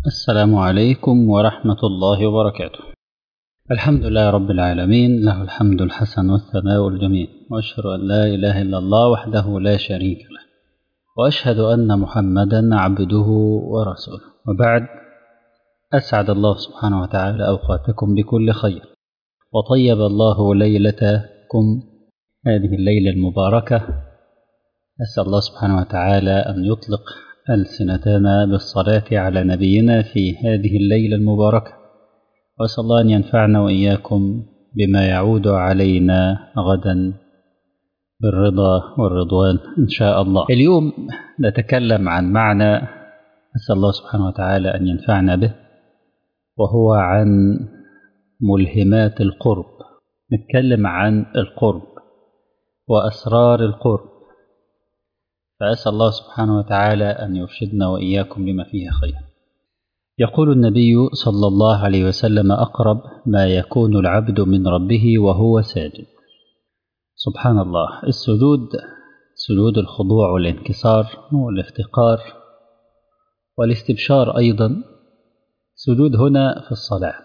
السلام عليكم ورحمة الله وبركاته الحمد لله رب العالمين له الحمد الحسن والثناء الجميل وأشهد أن لا إله إلا الله وحده لا شريك له وأشهد أن محمدا عبده ورسوله وبعد أسعد الله سبحانه وتعالى أوقاتكم بكل خير وطيب الله ليلتكم هذه الليلة المباركة أسأل الله سبحانه وتعالى أن يطلق ألسنتنا بالصلاة على نبينا في هذه الليلة المباركة وأسأل الله أن ينفعنا وإياكم بما يعود علينا غدا بالرضا والرضوان إن شاء الله اليوم نتكلم عن معنى أسأل الله سبحانه وتعالى أن ينفعنا به وهو عن ملهمات القرب نتكلم عن القرب وأسرار القرب فأسأل الله سبحانه وتعالى أن يرشدنا وإياكم لما فيه خير يقول النبي صلى الله عليه وسلم أقرب ما يكون العبد من ربه وهو ساجد سبحان الله السجود سجود الخضوع والانكسار والافتقار والاستبشار أيضا سجود هنا في الصلاة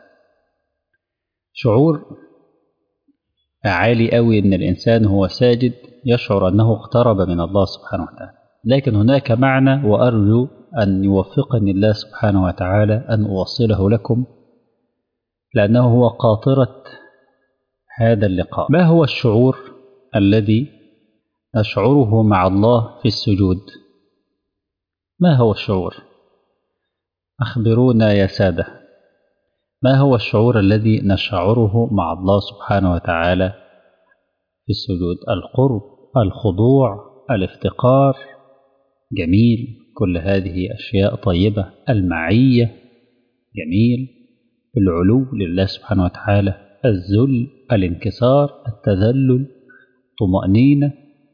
شعور عالي قوي ان الانسان هو ساجد يشعر انه اقترب من الله سبحانه وتعالى لكن هناك معنى وارجو ان يوفقني الله سبحانه وتعالى ان اوصله لكم لانه هو قاطره هذا اللقاء ما هو الشعور الذي نشعره مع الله في السجود ما هو الشعور اخبرونا يا ساده ما هو الشعور الذي نشعره مع الله سبحانه وتعالى في السجود القرب الخضوع الافتقار جميل كل هذه أشياء طيبة المعية جميل العلو لله سبحانه وتعالى الذل الانكسار التذلل طمأنينة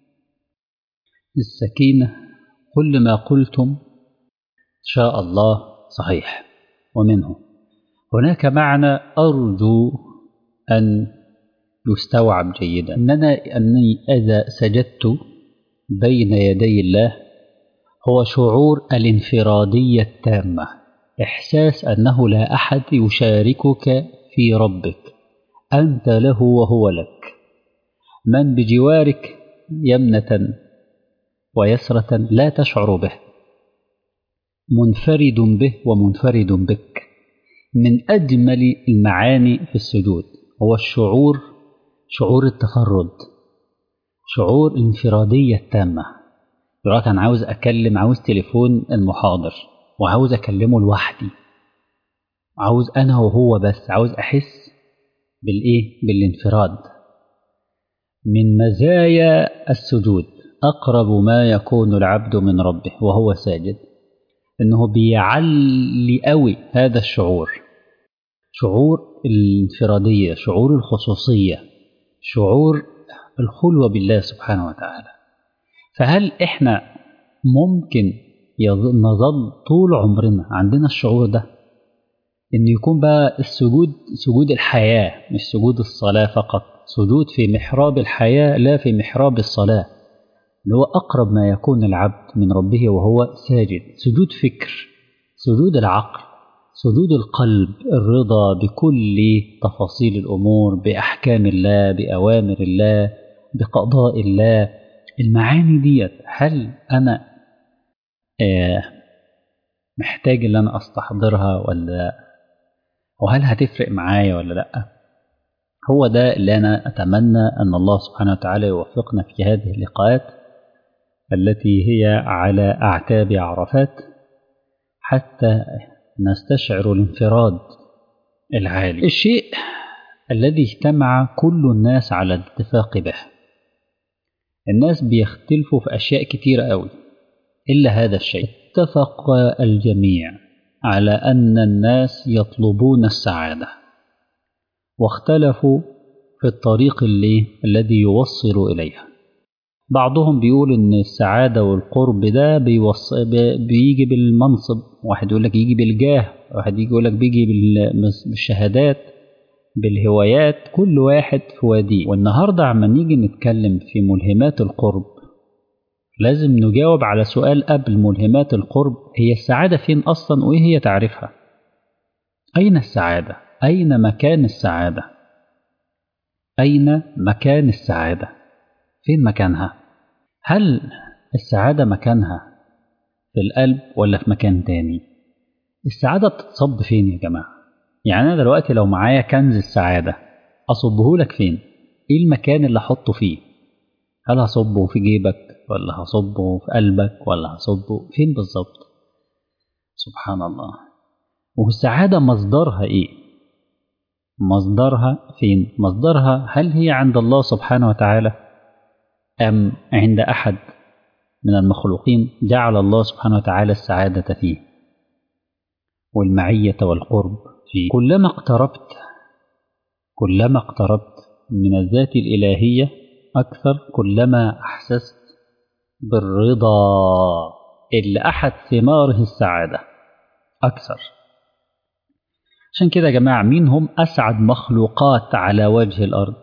السكينة كل ما قلتم إن شاء الله صحيح ومنه هناك معنى أرجو أن يستوعب جيدا أننا أني إذا سجدت بين يدي الله هو شعور الانفرادية التامة إحساس أنه لا أحد يشاركك في ربك أنت له وهو لك من بجوارك يمنة ويسرة لا تشعر به منفرد به ومنفرد بك من أجمل المعاني في السجود هو الشعور شعور التفرد شعور الانفرادية التامة يقول أنا عاوز أكلم عاوز تليفون المحاضر وعاوز أكلمه لوحدي عاوز أنا وهو بس عاوز أحس بالإيه بالانفراد من مزايا السجود أقرب ما يكون العبد من ربه وهو ساجد إنه بيعلي قوي هذا الشعور شعور الانفرادية شعور الخصوصية شعور الخلوة بالله سبحانه وتعالى فهل إحنا ممكن نظل طول عمرنا عندنا الشعور ده إن يكون بقى السجود سجود الحياة مش سجود الصلاة فقط سجود في محراب الحياة لا في محراب الصلاة اللي هو أقرب ما يكون العبد من ربه وهو ساجد سجود فكر سجود العقل سجود القلب الرضا بكل تفاصيل الأمور بأحكام الله بأوامر الله بقضاء الله المعاني ديت هل أنا آه محتاج ان انا استحضرها ولا وهل هتفرق معايا ولا لا هو ده اللي انا اتمنى ان الله سبحانه وتعالى يوفقنا في هذه اللقاءات التي هي على اعتاب عرفات حتى نستشعر الانفراد العالي الشيء الذي اجتمع كل الناس على الاتفاق به الناس بيختلفوا في أشياء كتيرة أوي إلا هذا الشيء اتفق الجميع على أن الناس يطلبون السعادة واختلفوا في الطريق اللي الذي يوصل إليها بعضهم بيقول إن السعادة والقرب ده بيوص... بيجي بالمنصب واحد يقول لك يجي بالجاه واحد يجي يقول لك بيجي بالشهادات بالهوايات كل واحد في واديه والنهاردة عما نيجي نتكلم في ملهمات القرب لازم نجاوب على سؤال قبل ملهمات القرب هي السعادة فين أصلا وإيه هي تعرفها أين السعادة أين مكان السعادة أين مكان السعادة فين مكانها هل السعادة مكانها في القلب ولا في مكان تاني السعادة بتتصب فين يا جماعة يعني أنا دلوقتي لو معايا كنز السعادة أصبه لك فين إيه المكان اللي أحطه فيه هل هصبه في جيبك ولا هصبه في قلبك ولا هصبه فين بالظبط سبحان الله والسعادة مصدرها إيه مصدرها فين مصدرها هل هي عند الله سبحانه وتعالى أم عند أحد من المخلوقين جعل الله سبحانه وتعالى السعادة فيه والمعية والقرب فيه كلما اقتربت كلما اقتربت من الذات الإلهية أكثر كلما أحسست بالرضا اللي أحد ثماره السعادة أكثر عشان كده يا جماعة مين هم أسعد مخلوقات على وجه الأرض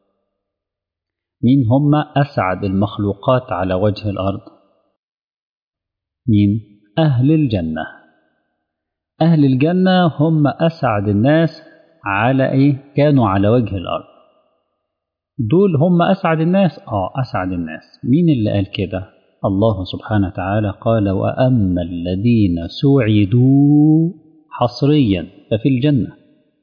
مين هم أسعد المخلوقات على وجه الأرض مين أهل الجنة أهل الجنة هم أسعد الناس على إيه كانوا على وجه الأرض دول هم أسعد الناس آه أسعد الناس مين اللي قال كده الله سبحانه وتعالى قال وأما الذين سعدوا حصريا ففي الجنة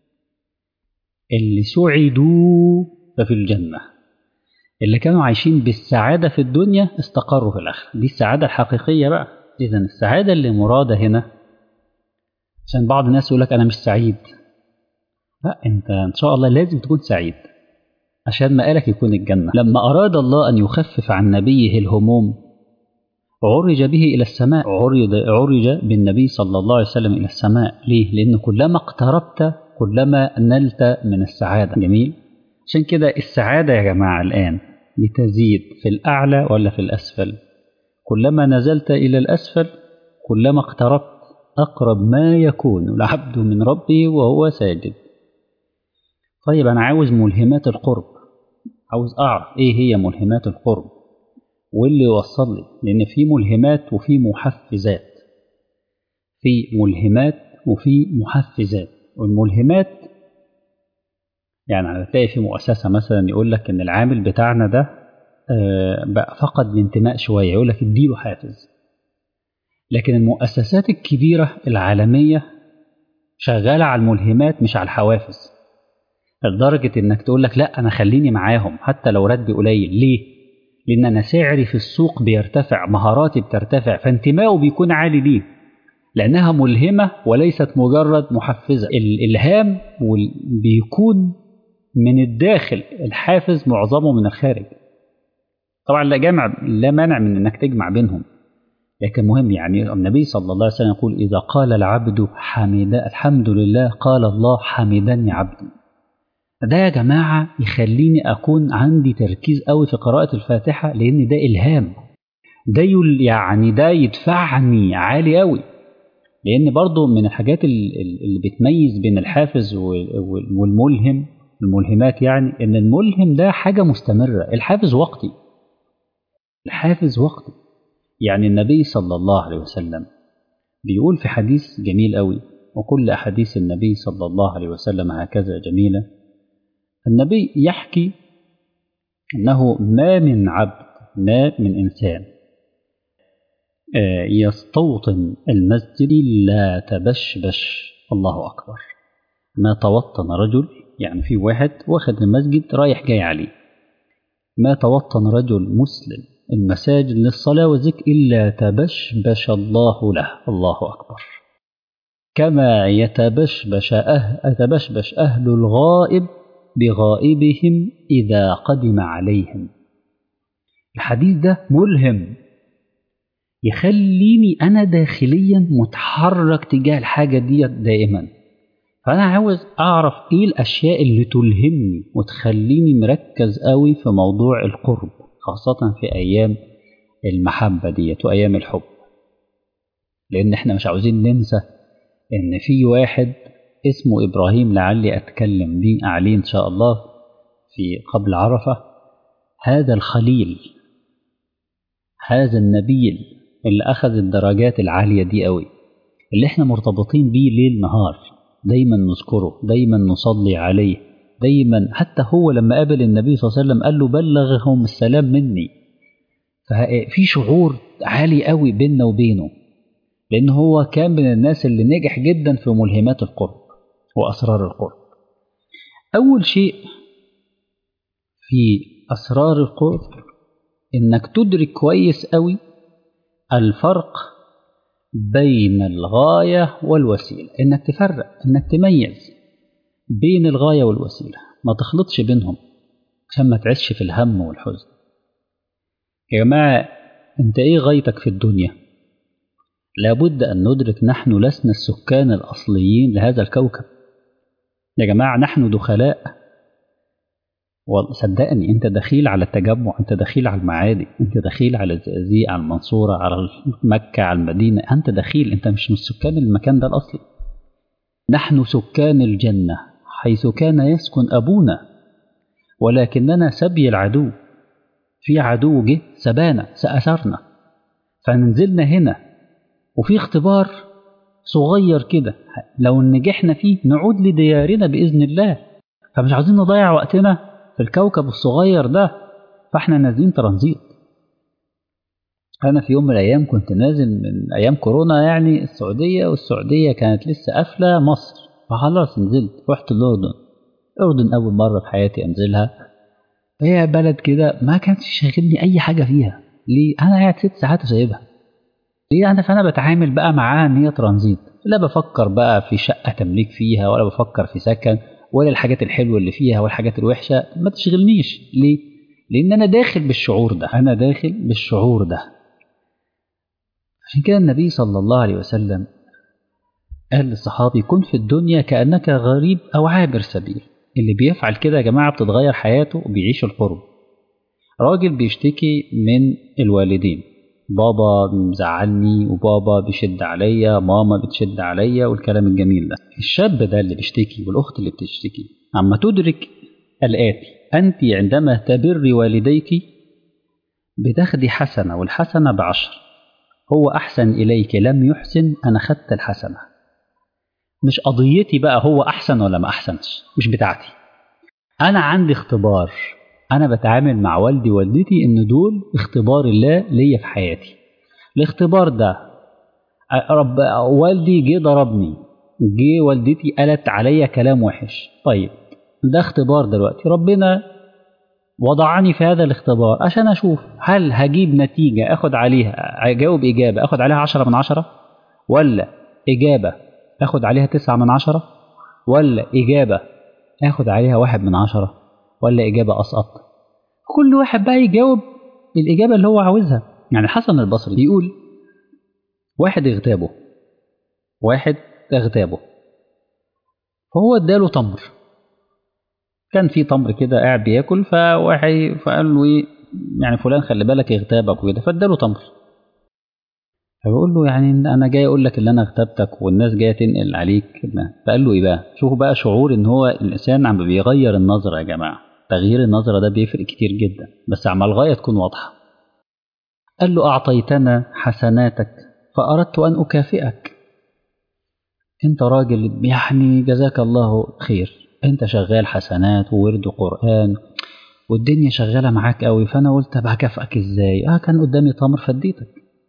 اللي سعدوا ففي الجنة اللي كانوا عايشين بالسعادة في الدنيا استقروا في الآخرة دي السعادة الحقيقية بقى إذا السعادة اللي مرادة هنا عشان بعض الناس يقول لك أنا مش سعيد لا أنت إن شاء الله لازم تكون سعيد عشان مقالك يكون الجنة لما أراد الله أن يخفف عن نبيه الهموم عرج به إلى السماء عرج, عرج بالنبي صلى الله عليه وسلم إلى السماء ليه؟ لأن كلما اقتربت كلما نلت من السعادة جميل؟ عشان كده السعادة يا جماعة الآن لتزيد في الأعلى ولا في الأسفل كلما نزلت إلى الأسفل كلما اقتربت أقرب ما يكون العبد من ربه وهو ساجد طيب أنا عاوز ملهمات القرب عاوز أعرف إيه هي ملهمات القرب واللي يوصل لي لأن في ملهمات وفي محفزات في ملهمات وفي محفزات والملهمات يعني هتلاقي في مؤسسة مثلا يقول لك إن العامل بتاعنا ده بقى فقد الانتماء شوية يقول لك اديله حافز لكن المؤسسات الكبيرة العالمية شغالة على الملهمات مش على الحوافز لدرجة إنك تقول لك لا أنا خليني معاهم حتى لو راتبي قليل ليه؟ لأن أنا سعري في السوق بيرتفع مهاراتي بترتفع فانتمائه بيكون عالي ليه لأنها ملهمة وليست مجرد محفزة الإلهام بيكون من الداخل الحافز معظمه من الخارج طبعا لا جمع لا مانع من انك تجمع بينهم لكن مهم يعني النبي صلى الله عليه وسلم يقول اذا قال العبد حمد الحمد لله قال الله حمدني عبدي ده يا جماعة يخليني أكون عندي تركيز قوي في قراءة الفاتحة لأن ده إلهام ده يعني ده يدفعني عالي قوي لأن برضو من الحاجات اللي بتميز بين الحافز والملهم الملهمات يعني إن الملهم ده حاجة مستمرة الحافز وقتي الحافز وقتي يعني النبي صلى الله عليه وسلم بيقول في حديث جميل قوي وكل أحاديث النبي صلى الله عليه وسلم هكذا جميلة النبي يحكي أنه ما من عبد ما من إنسان يستوطن المسجد لا تبشبش الله أكبر ما توطن رجل يعني في واحد واخد المسجد رايح جاي عليه ما توطن رجل مسلم المساجد للصلاة والذكر إلا تبشبش الله له الله أكبر كما يتبشبش أهل, يتبشبش أهل الغائب بغائبهم إذا قدم عليهم الحديث ده ملهم يخليني أنا داخليا متحرك تجاه الحاجة دي دائما فأنا عاوز أعرف إيه الأشياء اللي تلهمني وتخليني مركز قوي في موضوع القرب خاصة في أيام المحبة ديت وأيام الحب لأن إحنا مش عاوزين ننسى إن في واحد اسمه إبراهيم لعلي أتكلم بيه عليه إن شاء الله في قبل عرفة هذا الخليل هذا النبيل اللي أخذ الدرجات العالية دي قوي اللي احنا مرتبطين بيه ليل نهار دايما نذكره دايما نصلي عليه دايما حتى هو لما قابل النبي صلى الله عليه وسلم قال له بلغهم السلام مني ففي شعور عالي قوي بيننا وبينه لأن هو كان من الناس اللي نجح جدا في ملهمات القرب وأسرار القرب أول شيء في أسرار القرب إنك تدرك كويس قوي الفرق بين الغاية والوسيلة إنك تفرق إنك تميز بين الغاية والوسيلة ما تخلطش بينهم عشان ما تعيش في الهم والحزن يا جماعة أنت إيه غايتك في الدنيا لابد أن ندرك نحن لسنا السكان الأصليين لهذا الكوكب يا جماعة نحن دخلاء صدقني انت دخيل على التجمع انت دخيل على المعادي انت دخيل على الزقازيق على المنصورة على مكة على المدينة انت دخيل انت مش من سكان المكان ده الأصلي نحن سكان الجنة حيث كان يسكن أبونا ولكننا سبي العدو في عدو جه سبانا سأثرنا فنزلنا هنا وفي اختبار صغير كده لو نجحنا فيه نعود لديارنا بإذن الله فمش عاوزين نضيع وقتنا في الكوكب الصغير ده فاحنا نازلين ترانزيت انا في يوم من الايام كنت نازل من ايام كورونا يعني السعوديه والسعوديه كانت لسه قافله مصر فخلاص نزلت رحت الاردن الاردن اول مره في حياتي انزلها هي بلد كده ما كانش شاغلني اي حاجه فيها ليه انا قاعد ست ساعات وسايبها ليه انا فانا بتعامل بقى معاها ان هي ترانزيت لا بفكر بقى في شقه تمليك فيها ولا بفكر في سكن ولا الحاجات الحلوة اللي فيها والحاجات الوحشة ما تشغلنيش ليه؟ لأن أنا داخل بالشعور ده أنا داخل بالشعور ده عشان كده النبي صلى الله عليه وسلم قال للصحابي كن في الدنيا كأنك غريب أو عابر سبيل اللي بيفعل كده يا جماعة بتتغير حياته وبيعيش القرب راجل بيشتكي من الوالدين بابا مزعلني وبابا بيشد عليا ماما بتشد عليا والكلام الجميل ده الشاب ده اللي بيشتكي والاخت اللي بتشتكي اما تدرك الاتي انت عندما تبر والديك بتاخدي حسنه والحسنه بعشر هو احسن اليك لم يحسن انا خدت الحسنه مش قضيتي بقى هو احسن ولا ما احسنش مش بتاعتي انا عندي اختبار أنا بتعامل مع والدي والدتي إن دول اختبار الله ليا في حياتي. الاختبار ده رب والدي جه ضربني، جه والدتي قالت عليا كلام وحش، طيب ده اختبار دلوقتي ربنا وضعني في هذا الاختبار عشان أشوف هل هجيب نتيجة آخد عليها أجاوب إجابة آخد عليها عشرة من عشرة ولا إجابة آخد عليها تسعة من عشرة ولا إجابة آخد عليها واحد من عشرة ولا إجابة أسقط كل واحد بقى يجاوب الإجابة اللي هو عاوزها يعني حسن البصري بيقول واحد اغتابه واحد اغتابه فهو اداله تمر كان في تمر كده قاعد بياكل فواحد فقال له ايه يعني فلان خلي بالك اغتابك وكده فاداله تمر فبقول له يعني انا جاي اقول لك اللي انا اغتبتك والناس جايه تنقل عليك فقال له ايه بقى شوفوا بقى شعور ان هو الانسان عم بيغير النظره يا جماعه تغيير النظرة ده بيفرق كتير جدا بس عم الغاية تكون واضحة قال له أعطيتنا حسناتك فأردت أن أكافئك أنت راجل يعني جزاك الله خير أنت شغال حسنات وورد قرآن والدنيا شغالة معاك قوي فأنا قلت طب هكافئك إزاي؟ آه كان قدامي تمر فديتك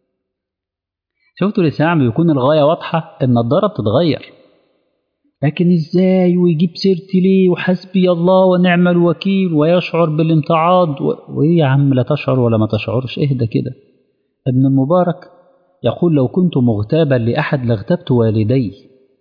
شفتوا الإنسان بيكون الغاية واضحة النضارة بتتغير لكن ازاي ويجيب سيرتي ليه وحسبي الله ونعم الوكيل ويشعر بالامتعاض و... وايه يا عم لا تشعر ولا ما تشعرش اهدى كده ابن المبارك يقول لو كنت مغتابا لأحد لاغتبت والدي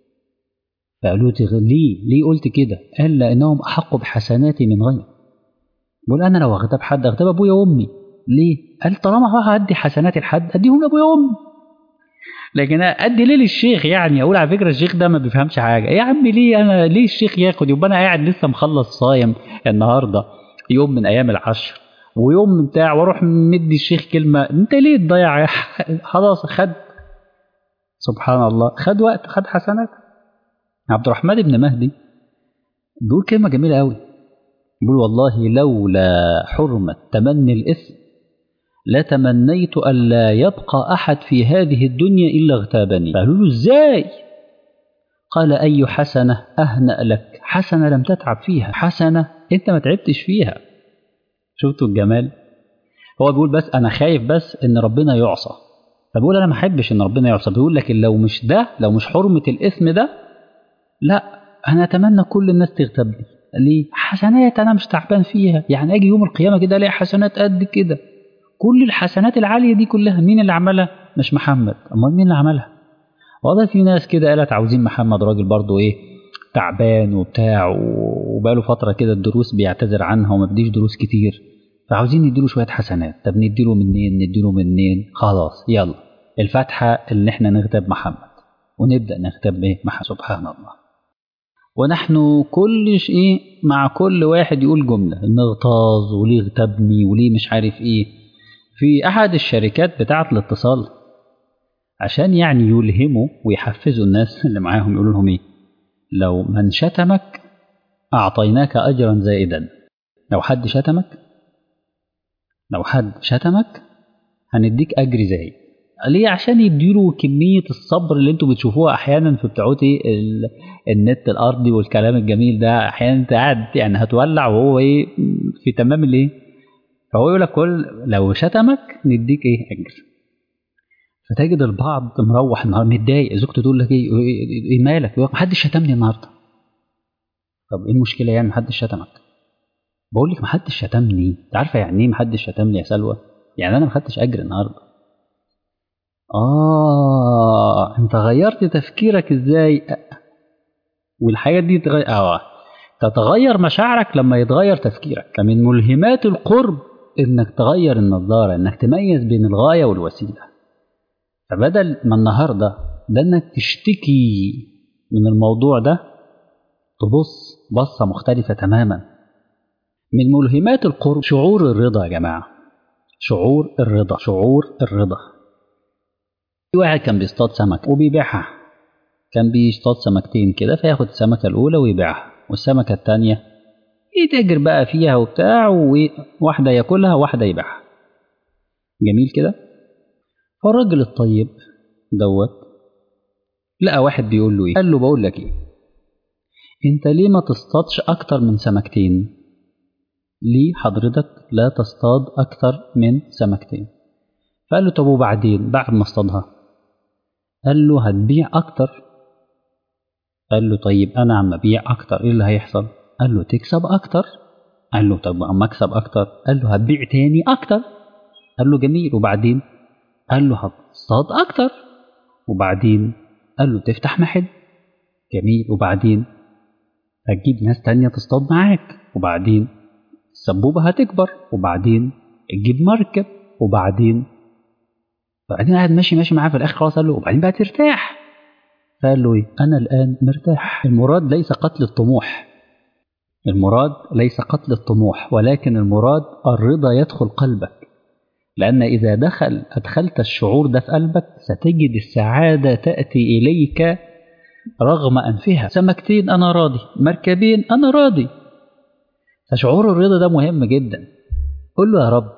فقالوا ليه ليه قلت كده قال لأنهم أحق بحسناتي من غير بقول أنا لو أغتاب حد أغتاب أبويا وأمي ليه قال طالما هو هدي حسناتي لحد أديهم لأبويا وأمي لكن ادي ليه للشيخ يعني اقول على فكره الشيخ ده ما بيفهمش حاجه يا عم ليه انا ليه الشيخ ياخد يبقى انا قاعد لسه مخلص صايم النهارده يوم من ايام العشر ويوم بتاع واروح مدي الشيخ كلمه انت ليه تضيع خلاص خد سبحان الله خد وقت خد حسنات عبد الرحمن بن مهدي بيقول كلمه جميله قوي بيقول والله لولا حرمه تمني الاثم لتمنيت ألا يبقى أحد في هذه الدنيا إلا اغتابني قالوا له إزاي قال أي حسنة أهنأ لك حسنة لم تتعب فيها حسنة أنت ما تعبتش فيها شفتوا الجمال هو بيقول بس أنا خايف بس إن ربنا يعصى فبيقول أنا ما أحبش إن ربنا يعصى بيقول لكن لو مش ده لو مش حرمة الإثم ده لا أنا أتمنى كل الناس تغتابني ليه حسنات أنا مش تعبان فيها يعني أجي يوم القيامة كده ألاقي حسنات قد كده كل الحسنات العالية دي كلها مين اللي عملها مش محمد أمال مين اللي عملها والله في ناس كده قالت عاوزين محمد راجل برضه ايه تعبان وبتاع وبقاله فتره كده الدروس بيعتذر عنها وما بديش دروس كتير فعاوزين نديله شويه حسنات طب نديله منين نديله منين خلاص يلا الفاتحه اللي احنا نغتاب محمد ونبدا نغتاب ايه محمد سبحان الله ونحن كل شيء مع كل واحد يقول جمله نغتاظ وليه اغتابني وليه مش عارف ايه في احد الشركات بتاعه الاتصال عشان يعني يلهموا ويحفزوا الناس اللي معاهم يقولوا لهم ايه لو من شتمك اعطيناك اجرا زائدا لو حد شتمك لو حد شتمك هنديك اجر زايد ليه عشان يديله كمية الصبر اللي انتوا بتشوفوها احيانا في بتوعات ايه النت الارضي والكلام الجميل ده احيانا انت قاعد يعني هتولع وهو ايه في تمام الايه فهو يقول لك كل لو شتمك نديك ايه اجر فتجد البعض مروح النهار متضايق زوجته تقول لك ايه ايه مالك يقول محدش شتمني النهارده طب ايه المشكله يعني محدش شتمك بقول لك محدش شتمني انت عارفه يعني ايه محدش شتمني يا سلوى يعني انا ما خدتش اجر النهارده اه انت غيرت تفكيرك ازاي والحاجات دي تغير اه تتغير مشاعرك لما يتغير تفكيرك فمن ملهمات القرب انك تغير النظاره انك تميز بين الغايه والوسيله فبدل ما النهارده ده انك تشتكي من الموضوع ده تبص بصه مختلفه تماما من ملهمات القرب شعور الرضا يا جماعه شعور الرضا شعور الرضا في واحد كان بيصطاد سمك وبيبيعها كان بيصطاد سمكتين كده فياخد السمكه الاولى ويبيعها والسمكه الثانيه يتاجر بقى فيها وبتاع وواحده ياكلها وواحده يبيعها جميل كده فالراجل الطيب دوت لقى واحد بيقول له ايه قال له بقول لك ايه انت ليه ما تصطادش اكتر من سمكتين ليه حضرتك لا تصطاد اكتر من سمكتين فقال له طب وبعدين بعد ما اصطادها قال له هتبيع اكتر قال له طيب انا عم ابيع اكتر ايه اللي هيحصل قال له تكسب اكتر قال له طب اما اكسب اكتر قال له هتبيع تاني اكتر قال له جميل وبعدين قال له هتصطاد أكتر وبعدين قال له تفتح محل جميل وبعدين هتجيب ناس تانية تصطاد معاك وبعدين السبوبة هتكبر وبعدين تجيب مركب وبعدين بعدين قاعد ماشي ماشي معاه في الآخر خلاص قال له وبعدين بقى ترتاح فقال له إيه أنا الآن مرتاح المراد ليس قتل الطموح المراد ليس قتل الطموح ولكن المراد الرضا يدخل قلبك لأن إذا دخل أدخلت الشعور ده في قلبك ستجد السعادة تأتي إليك رغم أنفها سمكتين أنا راضي مركبين أنا راضي فشعور الرضا ده مهم جدا قل له يا رب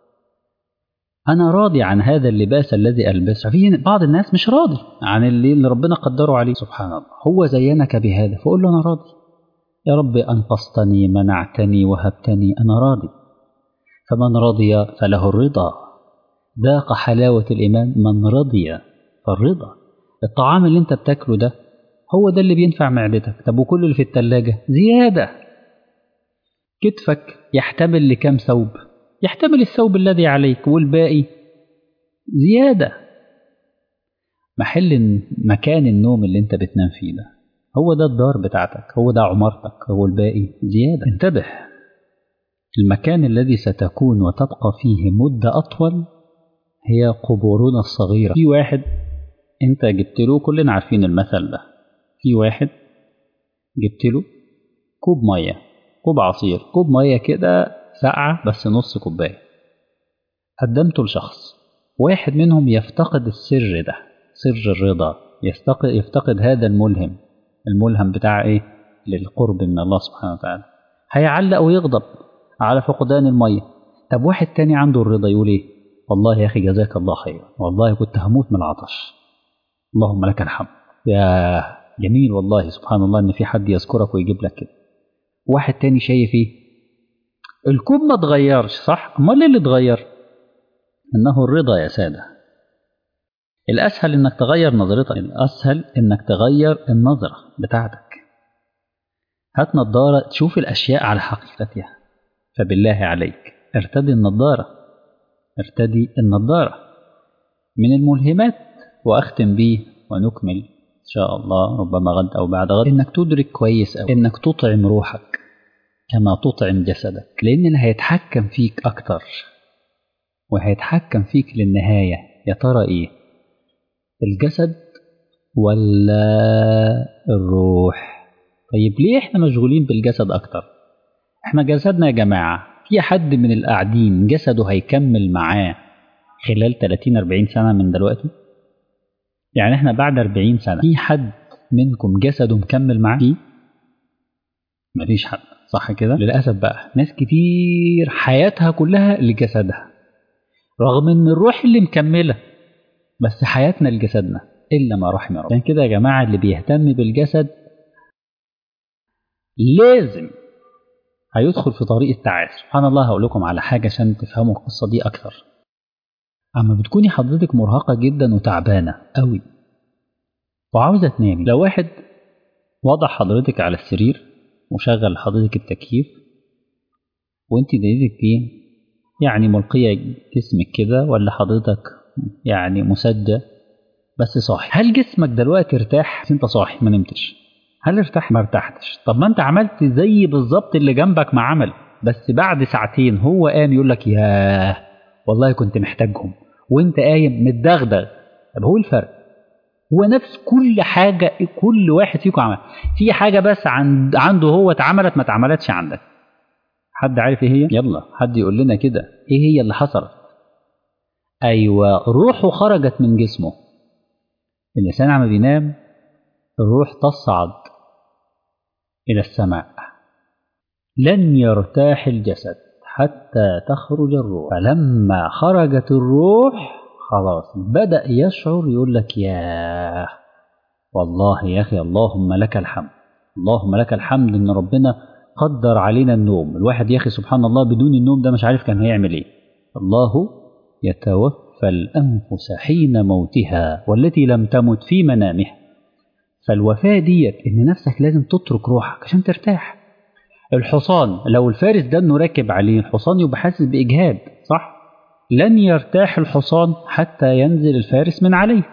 أنا راضي عن هذا اللباس الذي ألبسه في بعض الناس مش راضي عن اللي, اللي ربنا قدره عليه سبحان الله هو زينك بهذا فقول له أنا راضي يا رب أنقذتني منعتني وهبتني أنا راضي فمن رضي فله الرضا ذاق حلاوة الإيمان من رضي فالرضا الطعام اللي انت بتاكله ده هو ده اللي بينفع معدتك طب وكل اللي في التلاجة زيادة كتفك يحتمل لكم ثوب يحتمل الثوب الذي عليك والباقي زيادة محل مكان النوم اللي انت بتنام فيه ده هو ده الدار بتاعتك هو ده عمارتك هو الباقي زيادة انتبه المكان الذي ستكون وتبقى فيه مدة أطول هي قبورنا الصغيرة في واحد انت جبت له كلنا عارفين المثل ده في واحد جبت له كوب مية كوب عصير كوب مية كده ساقعة بس نص كوباية قدمته لشخص واحد منهم يفتقد السر ده سر الرضا يفتقد, يفتقد هذا الملهم الملهم بتاع ايه للقرب من الله سبحانه وتعالى هيعلق ويغضب على فقدان المية طب واحد تاني عنده الرضا يقول ايه والله يا أخي جزاك الله خيرا والله كنت هموت من العطش اللهم لك الحمد يا جميل والله سبحان الله إن في حد يذكرك ويجيب لك كده واحد تاني شايف إيه الكون ما اتغيرش صح امال ايه اللي اتغير انه الرضا يا ساده الاسهل انك تغير نظرتك الاسهل انك تغير النظره بتاعتك هات نظاره تشوف الاشياء على حقيقتها فبالله عليك ارتدي النظاره ارتدي النظاره من الملهمات واختم به ونكمل ان شاء الله ربما غد او بعد غد انك تدرك كويس أو انك تطعم روحك كما تطعم جسدك لأن اللي هيتحكم فيك أكتر وهيتحكم فيك للنهاية يا ترى إيه الجسد ولا الروح طيب ليه إحنا مشغولين بالجسد أكتر إحنا جسدنا يا جماعة في حد من القاعدين جسده هيكمل معاه خلال 30 40 سنة من دلوقتي يعني إحنا بعد 40 سنة في حد منكم جسده مكمل معاه فيه مفيش حد صح كده للاسف بقى ناس كتير حياتها كلها لجسدها رغم ان الروح اللي مكمله بس حياتنا لجسدنا الا ما رحم ربنا عشان كده يا جماعه اللي بيهتم بالجسد لازم هيدخل في طريق التعاسة سبحان الله هقول لكم على حاجه عشان تفهموا القصه دي اكتر اما بتكوني حضرتك مرهقه جدا وتعبانه قوي وعاوزه تنامي لو واحد وضع حضرتك على السرير وشغل حضرتك التكييف وانت دنيتك ايه يعني ملقية جسمك كده ولا حضرتك يعني مسجى بس صاحي هل جسمك دلوقتي ارتاح انت صاحي ما نمتش هل ارتاح ما ارتحتش طب ما انت عملت زي بالظبط اللي جنبك ما عمل بس بعد ساعتين هو قام يقول لك ياه والله كنت محتاجهم وانت قايم متدغدغ طب هو الفرق هو نفس كل حاجة كل واحد فيكم عمل في حاجة بس عند عنده هو اتعملت ما اتعملتش عندك حد عارف ايه هي يلا حد يقول لنا كده ايه هي اللي حصلت ايوه روحه خرجت من جسمه الانسان عم بينام الروح تصعد الى السماء لن يرتاح الجسد حتى تخرج الروح فلما خرجت الروح خلاص بدأ يشعر يقول لك يا والله يا أخي اللهم لك الحمد اللهم لك الحمد إن ربنا قدر علينا النوم الواحد يا أخي سبحان الله بدون النوم ده مش عارف كان هيعمل إيه الله يتوفى الأنفس حين موتها والتي لم تمت في منامها فالوفاة ديت إن نفسك لازم تترك روحك عشان ترتاح الحصان لو الفارس ده انه راكب عليه الحصان يبقى حاسس بإجهاد صح؟ لن يرتاح الحصان حتى ينزل الفارس من عليه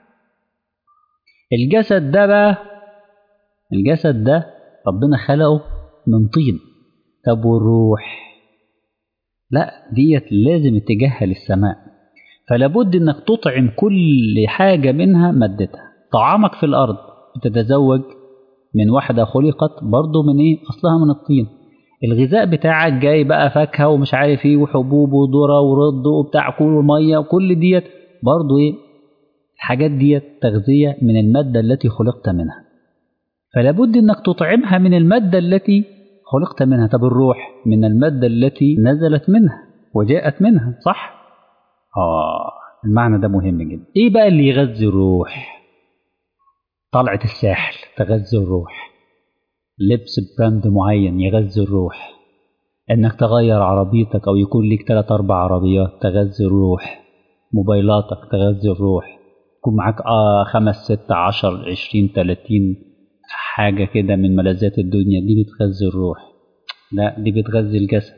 الجسد ده بقى الجسد ده ربنا خلقه من طين طب والروح لا ديت لازم اتجاهها للسماء فلابد انك تطعم كل حاجة منها مادتها طعامك في الأرض بتتزوج من واحدة خلقت برضه من ايه أصلها من الطين الغذاء بتاعك جاي بقى فاكهة ومش عارف ايه وحبوب وذرة ورد وبتاع كل مية وكل ديت برضه ايه الحاجات ديت تغذية من المادة التي خلقت منها فلابد انك تطعمها من المادة التي خلقت منها طب الروح من المادة التي نزلت منها وجاءت منها صح؟ آه المعنى ده مهم جدا ايه بقى اللي يغذي الروح طلعة الساحل تغذي الروح لبس براند معين يغذي الروح انك تغير عربيتك او يكون لك ثلاث اربع عربيات تغذي الروح موبايلاتك تغذي الروح يكون معاك آه خمس ست عشر عشرين تلاتين حاجة كده من ملذات الدنيا دي بتغذي الروح لا دي بتغذي الجسد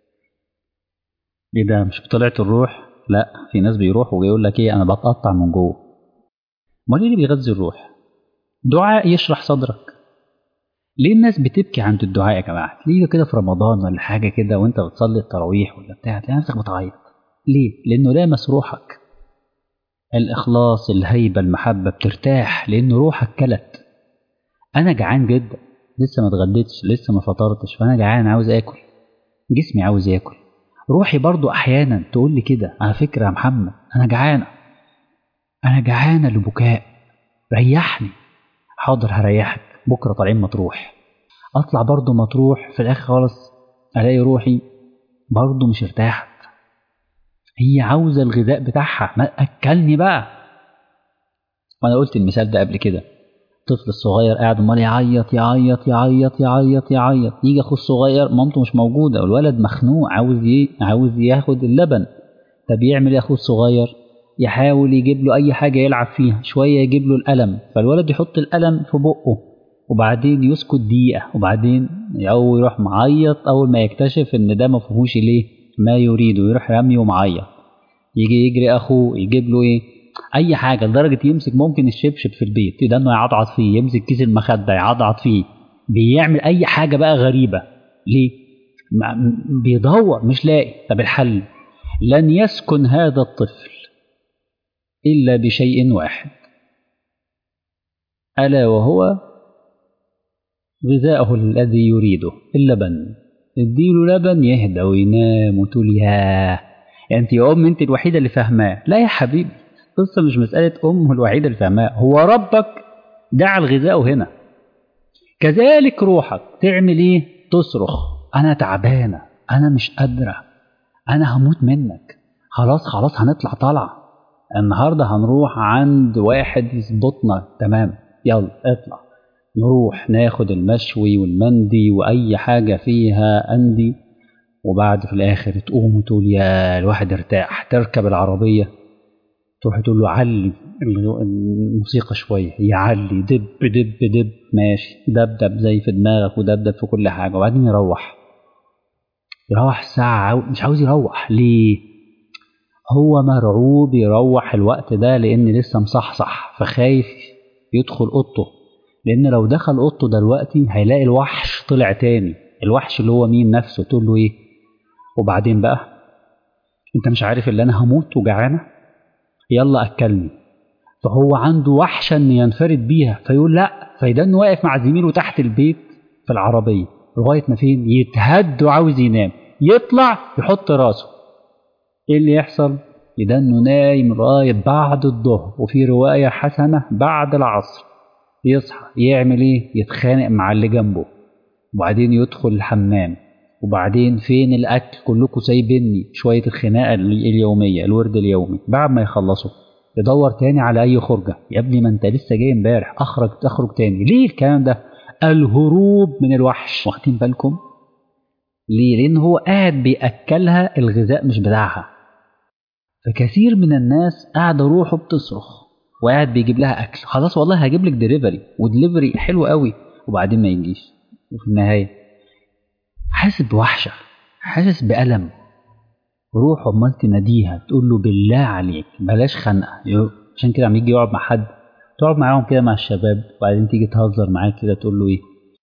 ايه ده مش بطلعت الروح لا في ناس بيروح ويقول لك ايه انا بتقطع من جوه امال ايه اللي بيغذي الروح دعاء يشرح صدرك ليه الناس بتبكي عند الدعاء يا جماعه تيجي كده في رمضان ولا حاجه كده وانت بتصلي التراويح ولا بتاع تلاقي نفسك بتعيط ليه لانه لامس روحك الاخلاص الهيبه المحبه بترتاح لان روحك كلت انا جعان جدا لسه ما اتغديتش لسه ما فطرتش فانا جعان عاوز اكل جسمي عاوز ياكل روحي برضو احيانا تقول لي كده على فكره يا محمد انا جعانه انا جعانه لبكاء ريحني حاضر هريحك بكره طالعين مطروح اطلع برضو مطروح في الاخر خالص الاقي روحي برضو مش ارتاحت هي عاوزة الغذاء بتاعها ما أكلني بقى وأنا قلت المثال ده قبل كده الطفل الصغير قاعد امال يعيط يعيط يعيط يعيط يعيط يجي اخوه الصغير مامته مش موجوده والولد مخنوق عاوز ي... عاوز ياخد اللبن طب يعمل ايه اخوه الصغير يحاول يجيب له اي حاجه يلعب فيها شويه يجيب له القلم فالولد يحط القلم في بقه وبعدين يسكت دقيقه وبعدين او يروح معيط اول ما يكتشف ان ده ما فيهوش ليه ما يريده يروح رمي ومعيط يجي يجري اخوه يجيب له ايه اي حاجه لدرجه يمسك ممكن الشبشب في البيت ده انه يعضعض فيه يمسك كيس المخده يعضعض فيه بيعمل اي حاجه بقى غريبه ليه بيدور مش لاقي طب الحل لن يسكن هذا الطفل الا بشيء واحد الا وهو غذاءه الذي يريده اللبن اديله لبن يهدى وينام وتقول ياه انت يا ام انت الوحيده اللي فاهماه لا يا حبيبي القصة مش مسألة أمه الوحيدة اللي فاهماها هو ربك جعل غذاؤه هنا كذلك روحك تعمل إيه؟ تصرخ أنا تعبانة أنا مش قادرة أنا هموت منك خلاص خلاص هنطلع طالعة النهاردة هنروح عند واحد يظبطنا تمام يلا اطلع نروح ناخد المشوي والمندي وأي حاجة فيها أندي وبعد في الآخر تقوم وتقول يا الواحد ارتاح تركب العربية تروح تقول له علي الموسيقى شويه يعلي دب دب دب ماشي دبدب زي في دماغك ودبدب في كل حاجه وبعدين يروح يروح الساعة مش عاوز يروح ليه؟ هو مرعوب يروح الوقت ده لأن لسه مصحصح فخايف يدخل أوضته لأن لو دخل أوضته دلوقتي هيلاقي الوحش طلع تاني الوحش اللي هو مين نفسه تقول له إيه؟ وبعدين بقى أنت مش عارف اللي أنا هموت وجعانة؟ يلا اكلني فهو عنده وحشه ان ينفرد بيها فيقول لا فيدن واقف مع زميله تحت البيت في العربيه لغايه ما فين يتهد وعاوز ينام يطلع يحط راسه ايه اللي يحصل يدنه نايم لغايه بعد الظهر وفي روايه حسنه بعد العصر يصحى يعمل ايه يتخانق مع اللي جنبه وبعدين يدخل الحمام وبعدين فين الاكل كلكم سايبيني شويه الخناقه اليوميه الورد اليومي بعد ما يخلصوا يدور تاني على اي خرجه يا ابني ما انت لسه جاي امبارح اخرج تخرج تاني ليه الكلام ده الهروب من الوحش واخدين بالكم ليه لان هو قاعد بياكلها الغذاء مش بتاعها فكثير من الناس قاعده روحه بتصرخ وقاعد بيجيب لها اكل خلاص والله هجيب لك دليفري ودليفري حلو قوي وبعدين ما يجيش وفي النهايه حاسس بوحشة حاسس بألم روح عمال تناديها تقول له بالله عليك بلاش خنقة عشان كده عم يجي يقعد مع حد تقعد معاهم كده مع الشباب وبعدين تيجي تهزر معاه كده تقول له ايه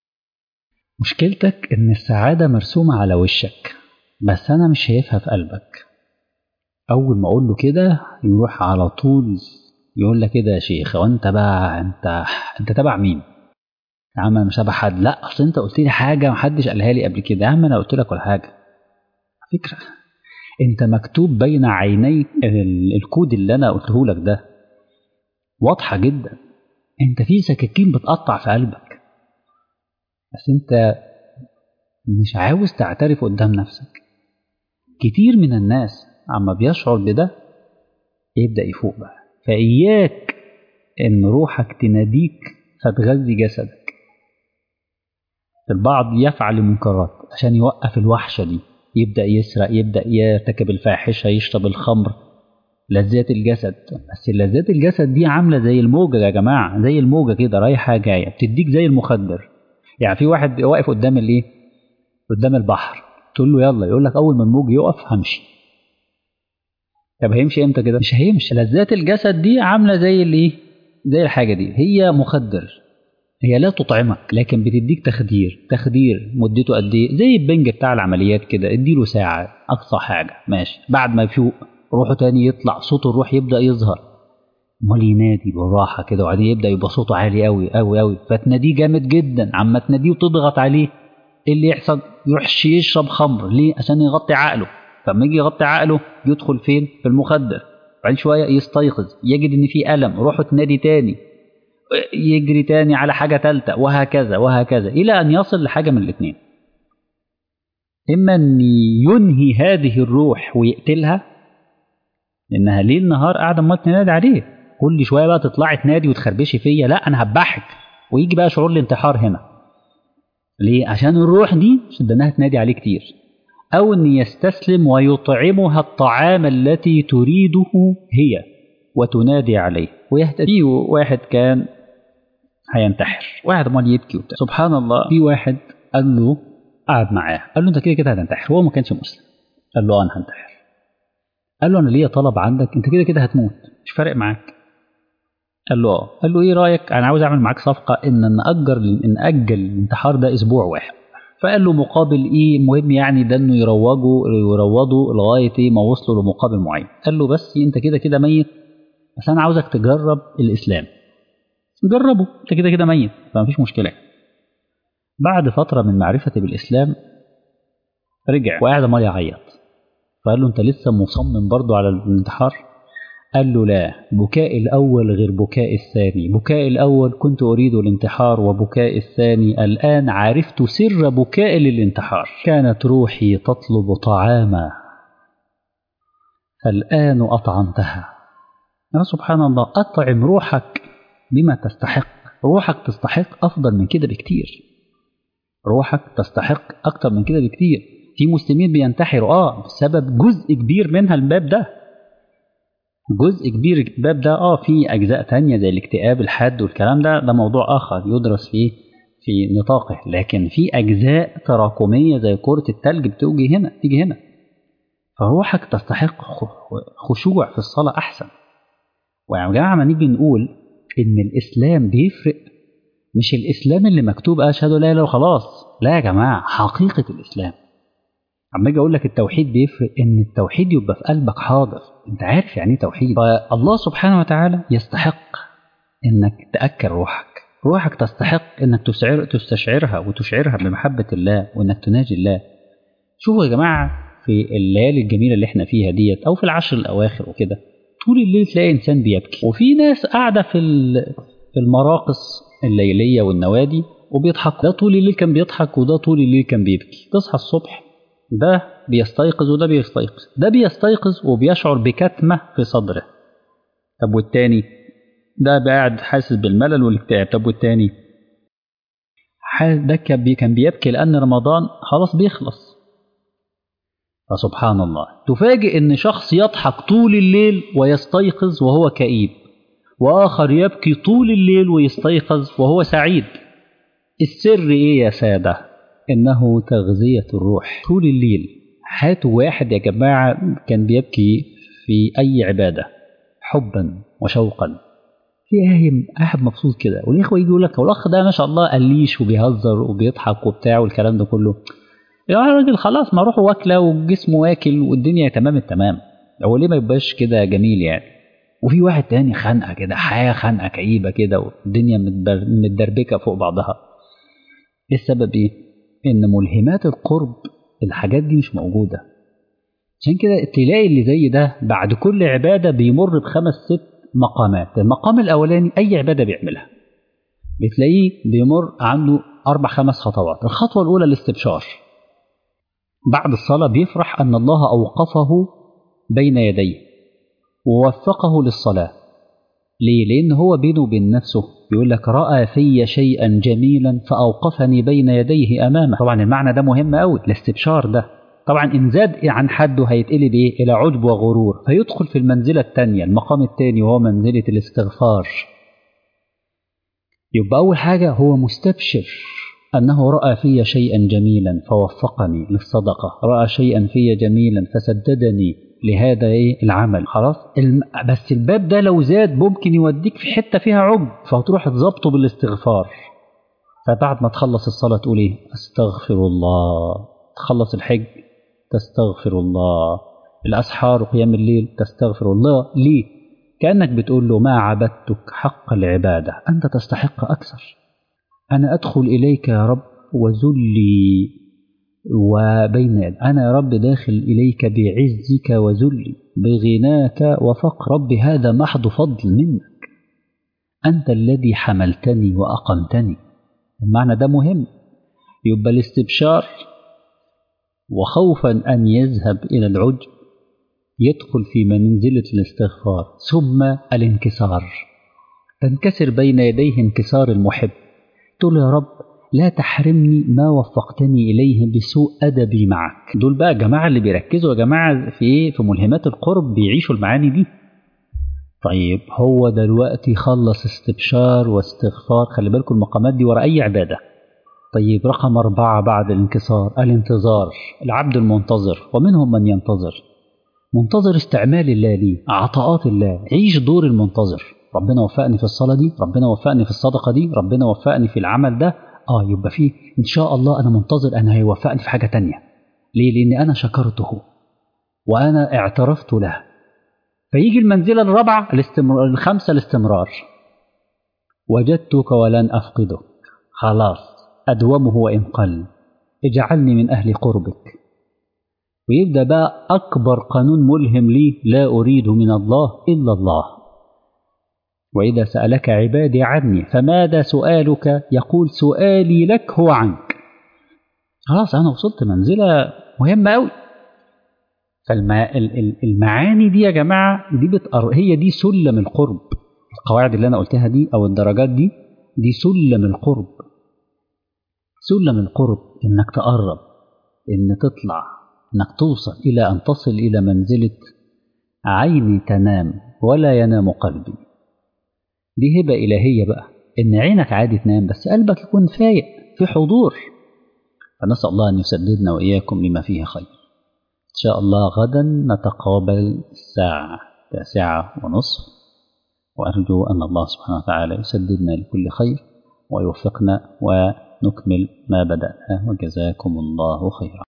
مشكلتك ان السعادة مرسومة على وشك بس انا مش شايفها في قلبك اول ما اقول له كده يروح على طول يقول لك كده يا شيخ وانت بقى انت انت تبع مين يا عم انا مش تبع حد لا اصل انت قلت لي حاجه محدش قالها لي قبل كده يا عم انا قلت لك ولا حاجه على فكره انت مكتوب بين عينيك الكود اللي انا قلته لك ده واضحه جدا انت في سكاكين بتقطع في قلبك بس انت مش عاوز تعترف قدام نفسك كتير من الناس عما بيشعر بده يبدا يفوق بقى فاياك ان روحك تناديك فتغذي جسدك البعض يفعل المنكرات عشان يوقف الوحشة دي يبدأ يسرق يبدأ يرتكب الفاحشة يشرب الخمر لذات الجسد بس لذات الجسد دي عاملة زي الموجة يا جماعة زي الموجة كده رايحة جاية بتديك زي المخدر يعني في واحد واقف قدام الايه قدام البحر تقول له يلا يقول لك اول ما الموج يقف همشي طب هيمشي امتى كده مش هيمشي لذات الجسد دي عامله زي الايه زي الحاجه دي هي مخدر هي لا تطعمك لكن بتديك تخدير تخدير مدته قد ايه زي البنج بتاع العمليات كده اديله ساعه اقصى حاجه ماشي بعد ما يفوق روحه تاني يطلع صوت الروح يبدا يظهر امال ينادي بالراحه كده وبعدين يبدا يبقى صوته عالي قوي قوي قوي فتناديه جامد جدا عما تناديه وتضغط عليه ايه اللي يحصل يروح يشرب خمر ليه عشان يغطي عقله فلما يجي يغطي عقله يدخل فين في المخدر بعد شويه يستيقظ يجد ان في الم روحه تنادي تاني يجري تاني على حاجه ثالثه وهكذا وهكذا الى ان يصل لحاجه من الاثنين اما ان ينهي هذه الروح ويقتلها لانها ليل نهار قاعده امال تنادي عليه كل شويه بقى تطلعي تنادي وتخربشي فيا لا انا هبحك ويجي بقى شعور الانتحار هنا ليه عشان الروح دي شدناها تنادي عليه كتير او ان يستسلم ويطعمها الطعام التي تريده هي وتنادي عليه ويهتدي واحد كان هينتحر واحد امال يبكي وبتاع سبحان الله في واحد قال له قعد معاه قال له انت كده كده هتنتحر هو ما كانش مسلم قال له انا هنتحر قال له انا ليا طلب عندك انت كده كده هتموت مش فارق معاك قال له اه قال له ايه رايك انا عاوز اعمل معاك صفقه ان ناجر ان اجل الانتحار ده اسبوع واحد فقال له مقابل ايه المهم يعني ده انه يروجوا يروضوا لغايه ايه ما وصلوا لمقابل معين قال له بس انت كده كده ميت بس انا عاوزك تجرب الاسلام جربه انت كده كده ميت فمفيش مشكله بعد فتره من معرفتي بالاسلام رجع وقاعد عمال يعيط فقال له انت لسه مصمم برضه على الانتحار قال له لا بكاء الأول غير بكاء الثاني بكاء الأول كنت أريد الانتحار وبكاء الثاني الآن عرفت سر بكاء للانتحار كانت روحي تطلب طعاما الآن أطعمتها يا سبحان الله أطعم روحك بما تستحق روحك تستحق أفضل من كده بكتير روحك تستحق أكتر من كده بكتير في مسلمين بينتحروا آه بسبب جزء كبير منها الباب ده جزء كبير الباب ده اه في اجزاء تانية زي الاكتئاب الحاد والكلام ده ده موضوع اخر يدرس فيه في نطاقه لكن في اجزاء تراكميه زي كره التلج بتوجي هنا تيجي هنا فروحك تستحق خشوع في الصلاه احسن ويا جماعه ما نيجي نقول ان الاسلام بيفرق مش الاسلام اللي مكتوب اشهد لا اله خلاص لا يا جماعه حقيقه الاسلام عم اجي اقول لك التوحيد بيفرق ان التوحيد يبقى في قلبك حاضر انت عارف يعني ايه توحيد فالله سبحانه وتعالى يستحق انك تاكل روحك روحك تستحق انك تشعر تستشعرها وتشعرها بمحبه الله وانك تناجي الله شوفوا يا جماعه في الليالي الجميله اللي احنا فيها ديت او في العشر الاواخر وكده طول الليل تلاقي انسان بيبكي وفي ناس قاعده في في المراقص الليليه والنوادي وبيضحك ده طول الليل كان بيضحك وده طول الليل كان بيبكي تصحى الصبح ده بيستيقظ وده بيستيقظ ده بيستيقظ وبيشعر بكتمة في صدره طب والتاني ده قاعد حاسس بالملل والاكتئاب طب والتاني ده كان بيبكي لأن رمضان خلاص بيخلص فسبحان الله تفاجئ إن شخص يضحك طول الليل ويستيقظ وهو كئيب وآخر يبكي طول الليل ويستيقظ وهو سعيد السر إيه يا سادة؟ إنه تغذية الروح طول الليل هاتوا واحد يا جماعة كان بيبكي في أي عبادة حبا وشوقا في قايم قاعد مبسوط كده والإخوة يجي يقول لك الأخ ده ما شاء الله قليش وبيهزر وبيضحك وبتاع والكلام ده كله يا راجل خلاص ما روحه واكلة وجسمه واكل والدنيا تمام التمام هو ليه ما يبقاش كده جميل يعني وفي واحد تاني خانقة كده حياة خانقة كئيبة كده والدنيا متدربكة فوق بعضها ايه السبب ايه؟ ان ملهمات القرب الحاجات دي مش موجوده عشان كده تلاقي اللي زي ده بعد كل عباده بيمر بخمس ست مقامات المقام الاولاني اي عباده بيعملها بتلاقيه بيمر عنده اربع خمس خطوات الخطوه الاولى الاستبشار بعد الصلاه بيفرح ان الله اوقفه بين يديه ووفقه للصلاه ليه لان هو بينه وبين نفسه يقول لك رأى في شيئا جميلا فأوقفني بين يديه أمامه طبعا المعنى ده مهم قوي الاستبشار ده طبعا إن زاد عن حده هيتقلب إيه إلى عجب وغرور فيدخل في المنزلة الثانية المقام الثاني وهو منزلة الاستغفار يبقى أول حاجة هو مستبشر أنه رأى في شيئا جميلا فوفقني للصدقة رأى شيئا في جميلا فسددني لهذا ايه العمل خلاص الم... بس الباب ده لو زاد ممكن يوديك في حته فيها عجب فتروح تظبطه بالاستغفار فبعد ما تخلص الصلاه تقول ايه استغفر الله تخلص الحج تستغفر الله الاسحار وقيام الليل تستغفر الله ليه كانك بتقول له ما عبدتك حق العباده انت تستحق اكثر انا ادخل اليك يا رب وذلي وبين يد أنا يا رب داخل إليك بعزك وذلي بغناك وفقر رب هذا محض فضل منك أنت الذي حملتني وأقمتني المعنى ده مهم يبقى الاستبشار وخوفا أن يذهب إلى العجب يدخل في منزلة الاستغفار ثم الانكسار تنكسر بين يديه انكسار المحب تقول يا رب لا تحرمني ما وفقتني إليه بسوء أدبي معك دول بقى جماعة اللي بيركزوا يا جماعة في إيه في ملهمات القرب بيعيشوا المعاني دي طيب هو دلوقتي خلص استبشار واستغفار خلي بالكم المقامات دي ورا أي عبادة طيب رقم أربعة بعد الانكسار الانتظار العبد المنتظر ومنهم من ينتظر منتظر استعمال الله ليه عطاءات الله عيش دور المنتظر ربنا وفقني في الصلاة دي ربنا وفقني في الصدقة دي ربنا وفقني في العمل ده اه يبقى فيه ان شاء الله انا منتظر انا هيوفقني في حاجة تانية ليه لان انا شكرته وانا اعترفت له فيجي المنزلة الرابعة الاستمرار الخامسة الاستمرار وجدتك ولن أفقدك خلاص أدومه وإن قل اجعلني من أهل قربك ويبدأ بقى أكبر قانون ملهم لي لا أريد من الله إلا الله وإذا سألك عبادي عني فماذا سؤالك يقول سؤالي لك هو عنك خلاص أنا وصلت منزلة مهمة أوي فالمعاني دي يا جماعة دي بتقر... هي دي سلم القرب القواعد اللي أنا قلتها دي أو الدرجات دي دي سلم القرب سلم القرب إنك تقرب إن تطلع إنك توصل إلى أن تصل إلى منزلة عيني تنام ولا ينام قلبي دي هبة إلهية بقى إن عينك عادي تنام بس قلبك يكون فايق في حضور فنسأل الله أن يسددنا وإياكم لما فيه خير إن شاء الله غدا نتقابل الساعة تاسعة ونصف وأرجو أن الله سبحانه وتعالى يسددنا لكل خير ويوفقنا ونكمل ما بدأنا وجزاكم الله خيرا